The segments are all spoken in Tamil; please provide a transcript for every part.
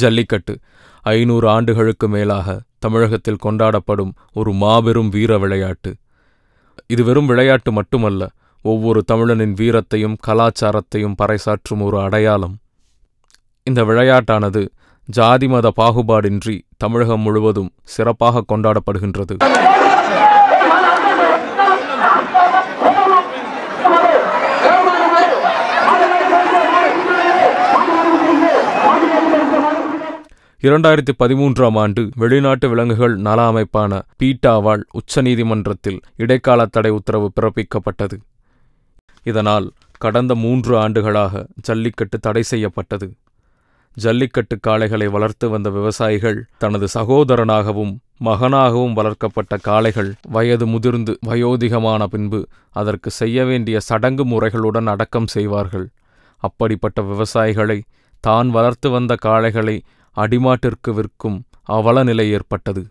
ஜல்லிக்கட்டு ஐநூறு ஆண்டுகளுக்கு மேலாக தமிழகத்தில் கொண்டாடப்படும் ஒரு மாபெரும் வீர விளையாட்டு இது வெறும் விளையாட்டு மட்டுமல்ல ஒவ்வொரு தமிழனின் வீரத்தையும் கலாச்சாரத்தையும் பறைசாற்றும் ஒரு அடையாளம் இந்த விளையாட்டானது ஜாதி மத பாகுபாடின்றி தமிழகம் முழுவதும் சிறப்பாக கொண்டாடப்படுகின்றது இரண்டாயிரத்தி பதிமூன்றாம் ஆண்டு வெளிநாட்டு விலங்குகள் நல அமைப்பான பீட்டாவால் உச்சநீதிமன்றத்தில் இடைக்கால தடை உத்தரவு பிறப்பிக்கப்பட்டது இதனால் கடந்த மூன்று ஆண்டுகளாக ஜல்லிக்கட்டு தடை செய்யப்பட்டது ஜல்லிக்கட்டு காளைகளை வளர்த்து வந்த விவசாயிகள் தனது சகோதரனாகவும் மகனாகவும் வளர்க்கப்பட்ட காளைகள் வயது முதிர்ந்து வயோதிகமான பின்பு அதற்கு செய்ய வேண்டிய சடங்கு முறைகளுடன் அடக்கம் செய்வார்கள் அப்படிப்பட்ட விவசாயிகளை தான் வளர்த்து வந்த காளைகளை அடிமாட்டிற்கு விற்கும் அவல நிலை ஏற்பட்டது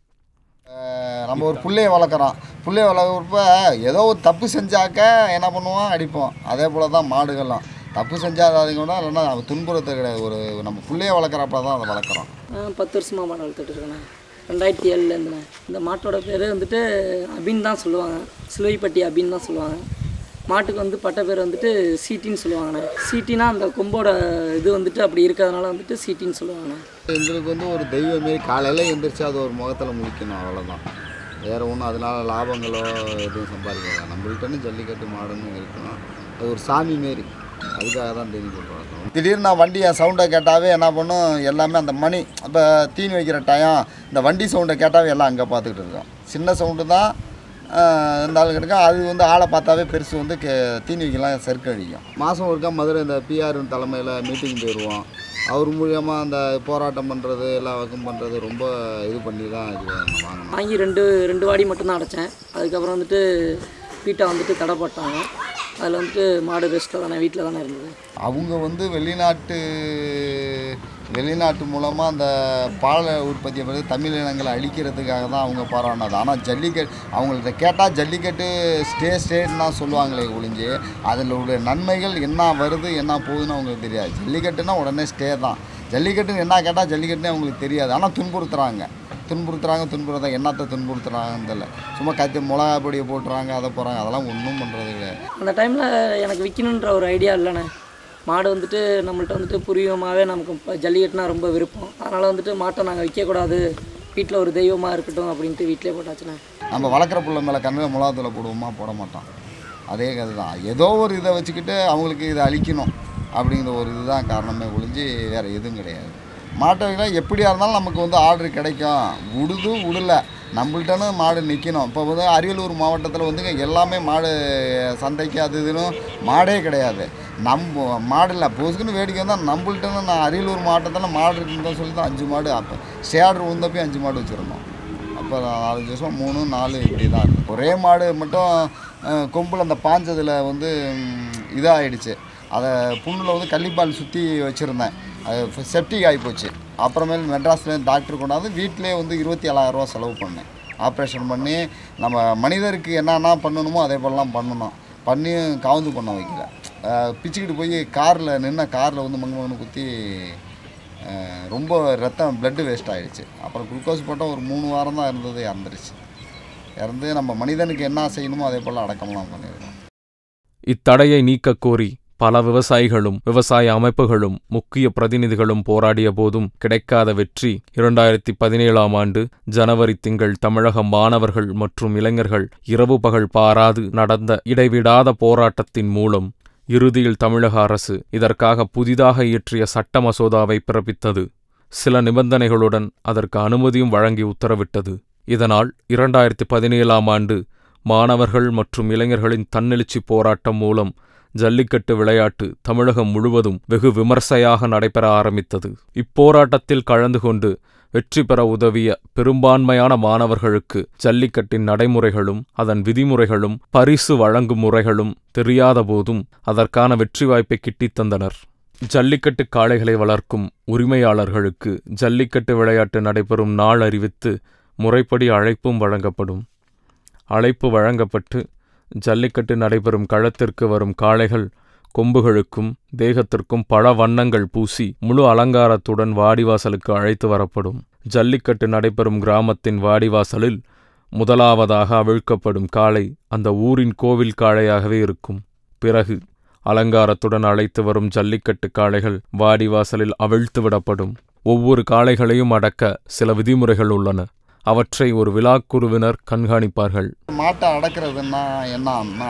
நம்ம ஒரு புள்ளைய வளர்க்குறோம் புள்ளைய வளர்க்குறப்ப ஏதோ ஒரு தப்பு செஞ்சாக்க என்ன பண்ணுவோம் அடிப்போம் அதே போல் தான் மாடுகள்லாம் தப்பு செஞ்சால் அதுங்க கூட இல்லைன்னா நம்ம துன்புறுத்த கிடையாது ஒரு நம்ம புள்ளைய வளர்க்குறப்ப தான் அதை வளர்க்குறோம் நான் பத்து வருஷமாக மாடு வளர்த்துட்டு இருக்கேண்ணே ரெண்டாயிரத்தி ஏழுலேருந்துண்ணே இந்த மாட்டோட பேர் வந்துட்டு அபின் தான் சொல்லுவாங்க சிலுவைப்பட்டி அபின் தான் சொல்லுவாங்க மாட்டுக்கு வந்து பட்ட பேர் வந்துட்டு சீட்டின்னு சொல்லுவாங்கண்ணே சீட்டினா அந்த கொம்போட இது வந்துட்டு அப்படி இருக்கிறதுனால வந்துட்டு சீட்டின்னு சொல்லுவாங்கண்ணே எங்களுக்கு வந்து ஒரு தெய்வம் மாரி காலையில் எந்திரிச்சு அது ஒரு முகத்தில் முழிக்கணும் அவ்வளோதான் வேறு ஒன்றும் அதனால லாபங்களோ எதுவும் சம்பாதிக்கலாம் நம்மள்ட்டன்னு ஜல்லிக்கட்டு மாடுன்னு இருக்கணும் அது ஒரு சாமி மாரி அதுக்காக தான் தெரிஞ்சு பழக்கம் திடீர்னு நான் வண்டி என் சவுண்டை கேட்டாவே என்ன பண்ணும் எல்லாமே அந்த மணி இப்போ தீனி வைக்கிற டயம் இந்த வண்டி சவுண்டை கேட்டாவே எல்லாம் அங்கே பார்த்துக்கிட்டு இருக்கோம் சின்ன சவுண்டு தான் ஆஹ், இந்த ஆளுங்க இருக்கா அது வந்து ஆளை பார்த்தாவே பெருசு வந்து கே தீனி வைக்கலாம் செருக்கு அடிக்கும் மாதம் ஒருக்கா மதுரை இந்த பிஆர் தலைமையில் மீட்டிங் போயிடுவோம் அவர் மூலியமாக அந்த போராட்டம் பண்ணுறது எல்லா வக்கம் பண்ணுறது ரொம்ப இது பண்ணி தான் இது வாங்கினோம் வாங்கி ரெண்டு ரெண்டு வாடி மட்டும்தான் அடைச்சேன் அதுக்கப்புறம் வந்துட்டு பீட்டா வந்துட்டு தடை போட்டாங்க அதில் வந்துட்டு மாடு ரெஸ்ட்டில் தானே வீட்டில் தானே இருந்தது அவங்க வந்து வெளிநாட்டு வெளிநாட்டு மூலமாக அந்த பால் உற்பத்தியை பற்றி தமிழ் இனங்களை அழிக்கிறதுக்காக தான் அவங்க போராடினது ஆனால் ஜல்லிக்கட்டு அவங்கள்ட்ட கேட்டால் ஜல்லிக்கட்டு ஸ்டே ஸ்டேட்னு தான் சொல்லுவாங்களே ஒழிஞ்சு அதில் உள்ள நன்மைகள் என்ன வருது என்ன போகுதுன்னு அவங்களுக்கு தெரியாது ஜல்லிக்கட்டுனா உடனே ஸ்டே தான் ஜல்லிக்கட்டுன்னு என்ன கேட்டால் ஜல்லிக்கட்டுனே அவங்களுக்கு தெரியாது ஆனால் துன்புறுத்துறாங்க துன்புறுத்துறாங்க துன்புறுத்தாங்க என்னத்தை துன்புறுத்துறாங்கன்னு தெரியல சும்மா கத்தி மிளகா பொடியை போட்டுறாங்க அதை போகிறாங்க அதெல்லாம் ஒன்றும் பண்ணுறது கிடையாது அந்த டைமில் எனக்கு விற்கணுன்ற ஒரு ஐடியா இல்லைண்ணே மாடு வந்துட்டு நம்மள்ட்ட வந்துட்டு பூர்வீகமாகவே நமக்கு இப்போ ஜல்லிக்கட்டுனா ரொம்ப விருப்பம் அதனால் வந்துட்டு மாட்டை நாங்கள் விற்கக்கூடாது வீட்டில் ஒரு தெய்வமாக இருக்கட்டும் அப்படின்ட்டு வீட்டிலே போட்டாச்சுண்ணே நம்ம வளர்க்குற புள்ள மேலே கண்ணில் மிளகாத்தூளை போடுவோமா போட மாட்டோம் அதே கதை தான் ஏதோ ஒரு இதை வச்சுக்கிட்டு அவங்களுக்கு இதை அழிக்கணும் அப்படிங்கிற ஒரு இதுதான் காரணமே ஒழிஞ்சு வேறு எதுவும் கிடையாது மாட்டை எப்படியா இருந்தாலும் நமக்கு வந்து ஆர்டர் கிடைக்கும் விடுது விடல நம்மள்ட்டன்னு மாடு நிற்கணும் இப்போ வந்து அரியலூர் மாவட்டத்தில் வந்துங்க எல்லாமே மாடு சந்தைக்கு அது இதுன்னு மாடே கிடையாது நம்ம மாடு இல்லை பொசுக்குன்னு வேடிக்கை வந்தால் நம்மள்ட்டன்னு நான் அரியலூர் மாவட்டத்தில் மாடு இருக்குன்னு தான் சொல்லி தான் அஞ்சு மாடு அப்போ சேடர் உந்தப்போ அஞ்சு மாடு வச்சுருந்தோம் அப்போ நாலஞ்சு வருஷம் மூணு நாலு இப்படி தான் இருக்குது ஒரே மாடு மட்டும் அஹ், கொம்பில் அந்த பாஞ்சதில் வந்து ம், இதாகிடுச்சு அதை புண்ணில் வந்து கள்ளிப்பால் சுற்றி வச்சுருந்தேன் அது செப்டிக் ஆகிப்போச்சு அப்புறமேல் மெட்ராஸ்லேருந்து டாக்டர் கொண்டாந்து வீட்டிலே வந்து இருபத்தி ஏழாயிரரூவா செலவு பண்ணேன் ஆப்ரேஷன் பண்ணி நம்ம மனிதருக்கு என்னென்ன பண்ணணுமோ அதே போலலாம் பண்ணணும் பண்ணி காவுந்து பண்ண வைக்கல அஹ், பிச்சுக்கிட்டு போய் காரில் நின்ன காரில் வந்து மங்கு மங்கன்னு குத்தி அஹ் ரொம்ப ரத்தம் பிளட்டு வேஸ்ட் ஆகிடுச்சு அப்புறம் குளுக்கோஸ் போட்டால் ஒரு மூணு வாரம் தான் இருந்தது இறந்துருச்சு இறந்து நம்ம மனிதனுக்கு என்ன செய்யணுமோ அதே போல் அடக்கம்லாம் பண்ணியிருக்கோம் இத்தடையை நீக்கக் கோரி பல விவசாயிகளும் விவசாய அமைப்புகளும் முக்கிய பிரதிநிதிகளும் போராடிய போதும் கிடைக்காத வெற்றி இரண்டாயிரத்தி பதினேழாம் ஆண்டு ஜனவரி திங்கள் தமிழக மாணவர்கள் மற்றும் இளைஞர்கள் இரவு பகல் பாராது நடந்த இடைவிடாத போராட்டத்தின் மூலம் இறுதியில் தமிழக அரசு இதற்காக புதிதாக இயற்றிய சட்ட மசோதாவை பிறப்பித்தது சில நிபந்தனைகளுடன் அதற்கு அனுமதியும் வழங்கி உத்தரவிட்டது இதனால் இரண்டாயிரத்தி பதினேழாம் ஆண்டு மாணவர்கள் மற்றும் இளைஞர்களின் தன்னெழுச்சி போராட்டம் மூலம் ஜல்லிக்கட்டு விளையாட்டு தமிழகம் முழுவதும் வெகு விமர்சையாக நடைபெற ஆரம்பித்தது இப்போராட்டத்தில் கலந்து கொண்டு வெற்றி பெற உதவிய பெரும்பான்மையான மாணவர்களுக்கு ஜல்லிக்கட்டின் நடைமுறைகளும் அதன் விதிமுறைகளும் பரிசு வழங்கும் முறைகளும் தெரியாத போதும் அதற்கான வெற்றி வாய்ப்பை கிட்டித் தந்தனர் ஜல்லிக்கட்டு காளைகளை வளர்க்கும் உரிமையாளர்களுக்கு ஜல்லிக்கட்டு விளையாட்டு நடைபெறும் நாள் அறிவித்து முறைப்படி அழைப்பும் வழங்கப்படும் அழைப்பு வழங்கப்பட்டு ஜல்லிக்கட்டு நடைபெறும் களத்திற்கு வரும் காளைகள் கொம்புகளுக்கும் தேகத்திற்கும் பல வண்ணங்கள் பூசி முழு அலங்காரத்துடன் வாடிவாசலுக்கு அழைத்து வரப்படும் ஜல்லிக்கட்டு நடைபெறும் கிராமத்தின் வாடிவாசலில் முதலாவதாக அவிழ்க்கப்படும் காளை அந்த ஊரின் கோவில் காளையாகவே இருக்கும் பிறகு அலங்காரத்துடன் அழைத்து வரும் ஜல்லிக்கட்டு காளைகள் வாடிவாசலில் அவிழ்த்து விடப்படும் ஒவ்வொரு காளைகளையும் அடக்க சில விதிமுறைகள் உள்ளன அவற்றை ஒரு விழாக்குழுவினர் கண்காணிப்பார்கள் மாட்டை அடக்கிறதுன்னா என்னன்னா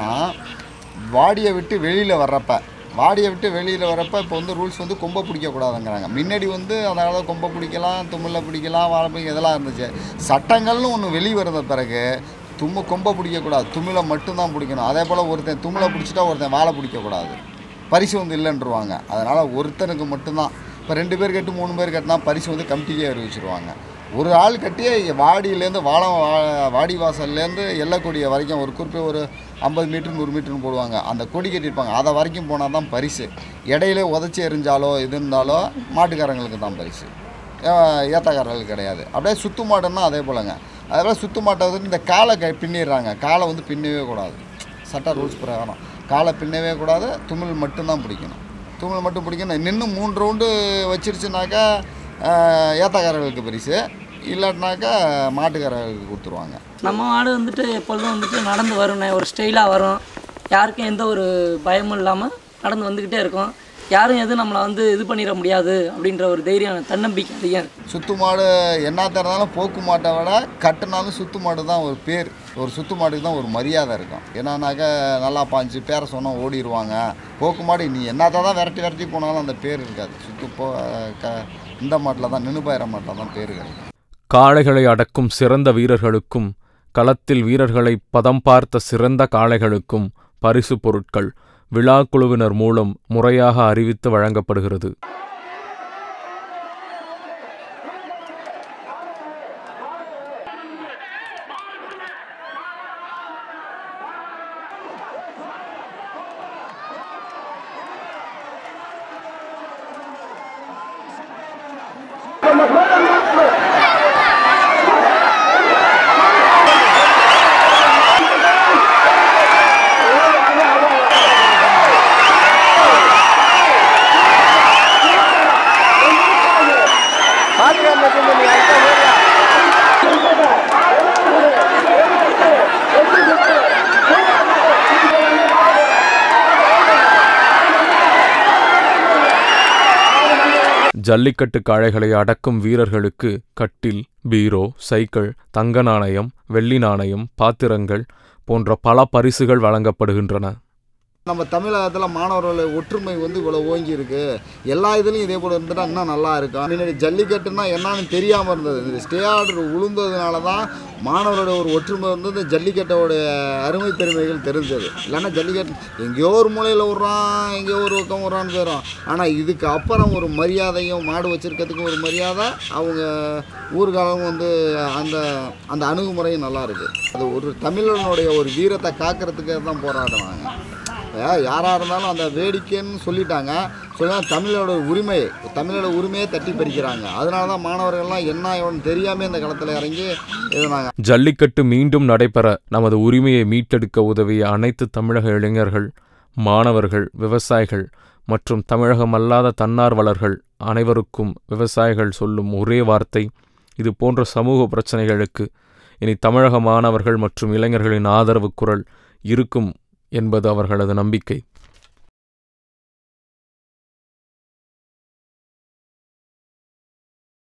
வாடியை விட்டு வெளியில் வர்றப்ப வாடியை விட்டு வெளியில் வரப்ப இப்போ வந்து ரூல்ஸ் வந்து கொம்பை பிடிக்கக்கூடாதுங்கிறாங்க முன்னாடி வந்து அதனால் கொம்பை பிடிக்கலாம் தும்மில் பிடிக்கலாம் வாழை பிடிக்க இதெல்லாம் இருந்துச்சு சட்டங்கள்னு ஒன்று வெளியே வந்த பிறகு தும்மு கொம்பை பிடிக்கக்கூடாது தும்மில மட்டும்தான் பிடிக்கணும் அதே போல் ஒருத்தன் தும்மில் பிடிச்சிட்டா ஒருத்தன் வாழை பிடிக்கக்கூடாது பரிசு வந்து இல்லைன்றுவாங்க அதனால் ஒருத்தனுக்கு மட்டும்தான் இப்போ ரெண்டு பேர் கட்டு மூணு பேர் கட்டினா பரிசு வந்து கமிட்டிக்கே அறிவிச்சிருவாங்க ஒரு ஆள் கட்டி வாடியிலேருந்து வாழம் வா- வாடி வாசல்லேருந்து எல்லைக்கொடியை வரைக்கும் ஒரு குறிப்பிட்ட ஒரு ஐம்பது மீட்டர் நூறு மீட்டர்னு போடுவாங்க அந்த கொடி கட்டியிருப்பாங்க அதை வரைக்கும் போனால் தான் பரிசு இடையில உதச்சி எறிஞ்சாலோ இது இருந்தாலோ மாட்டுக்காரங்களுக்கு தான் பரிசு ஏ- ஏத்தக்காரர்களுக்கு கிடையாது அப்படியே சுத்து மாடுன்னா அதே போலங்க அதே போல் சுத்து மாட்டை வந்து இந்த காலை கை பின்னிடுறாங்க காலை வந்து பின்னவே கூடாது சட்ட ரூல்ஸ் பிரகாரம் காலை பின்னவே கூடாது துமிழ் மட்டும்தான் பிடிக்கணும் துமிழ் மட்டும் பிடிக்கணும் நின்று மூணு ரவுண்டு வச்சிருச்சுனாக்கா ஆஹ், ஏத்தக்காரர்களுக்கு பரிசு இல்லாட்டினாக்கா மாட்டுக்காரர்களுக்கு கொடுத்துருவாங்க நம்ம மாடு வந்துட்டு எப்பொழுதும் வந்துட்டு நடந்து வரும்ண்ணே ஒரு ஸ்டைலாக வரும் யாருக்கும் எந்த ஒரு பயமும் இல்லாமல் நடந்து வந்துக்கிட்டே இருக்கும் யாரும் எதுவும் நம்மளை வந்து இது பண்ணிட முடியாது அப்படின்ற ஒரு தைரியம் தன்னம்பிக்கை அதிகம் இருக்குது சுத்து மாடு என்னத்த இருந்தாலும் போக்கு மாட்டை விட கட்டுனாலும் சுத்து மாடு தான் ஒரு பேர் ஒரு சுத்து மாடுக்கு தான் ஒரு மரியாதை இருக்கும் என்னன்னாக்கா நல்லா பாஞ்சு பேரை சொன்னால் ஓடிடுவாங்க போக்கு மாடு நீ என்னத்தான் தான் விரட்டி விரட்டி போனாலும் அந்த பேர் இருக்காது சுத்து போ க இந்த மாட்டில் தான் நின்னுபாயிர மாட்டில் தான் பேர் கிடைக்கும் காளைகளை அடக்கும் சிறந்த வீரர்களுக்கும் களத்தில் வீரர்களை பதம் பார்த்த சிறந்த காளைகளுக்கும் பரிசு பொருட்கள் விழாக்குழுவினர் மூலம் முறையாக அறிவித்து வழங்கப்படுகிறது ஜல்லிக்கட்டு காளைகளை அடக்கும் வீரர்களுக்கு கட்டில் பீரோ சைக்கிள் தங்க நாணயம் வெள்ளி நாணயம் பாத்திரங்கள் போன்ற பல பரிசுகள் வழங்கப்படுகின்றன நம்ம தமிழகத்தில் மாணவர்கள் ஒற்றுமை வந்து இவ்வளோ ஓங்கி இருக்கு எல்லா இதுலேயும் இதே போல் இருந்துட்டா இன்னும் நல்லா இருக்கும் முன்னாடி ஜல்லிக்கட்டுனா என்னன்னு தெரியாமல் இருந்தது இந்த ஸ்டே ஆர்டர் விழுந்ததுனால தான் மாணவரோட ஒரு ஒற்றுமை வந்து இந்த ஜல்லிக்கட்டோட அருமை பெருமைகள் தெரிஞ்சது இல்லைன்னா ஜல்லிக்கட்டு எங்கேயோ ஒரு மூலையில் விட்றான் எங்கேயோ ஒரு பக்கம் விட்றான்னு போயிடும் ஆனால் இதுக்கு அப்புறம் ஒரு மரியாதையும் மாடு வச்சிருக்கிறதுக்கு ஒரு மரியாதை அவங்க ஊர்காலம் வந்து அந்த அந்த அணுகுமுறையும் நல்லா இருக்கு அது ஒரு தமிழனுடைய ஒரு வீரத்தை காக்கிறதுக்கு தான் போராடுறாங்க யாராக இருந்தாலும் அந்த வேடிக்கைன்னு சொல்லிட்டாங்க சொல்ல தமிழோட உரிமை தமிழோட உரிமையை தட்டி பறிக்கிறாங்க அதனால தான் மாணவர்கள்லாம் என்ன இவன் தெரியாமல் இந்த களத்தில் இறங்கி எழுதினாங்க ஜல்லிக்கட்டு மீண்டும் நடைபெற நமது உரிமையை மீட்டெடுக்க உதவிய அனைத்து தமிழக இளைஞர்கள் மாணவர்கள் விவசாயிகள் மற்றும் தமிழகமல்லாத தன்னார்வலர்கள் அனைவருக்கும் விவசாயிகள் சொல்லும் ஒரே வார்த்தை இது போன்ற சமூக பிரச்சனைகளுக்கு இனி தமிழக மாணவர்கள் மற்றும் இளைஞர்களின் ஆதரவு குரல் இருக்கும் என்பது அவர்களது நம்பிக்கை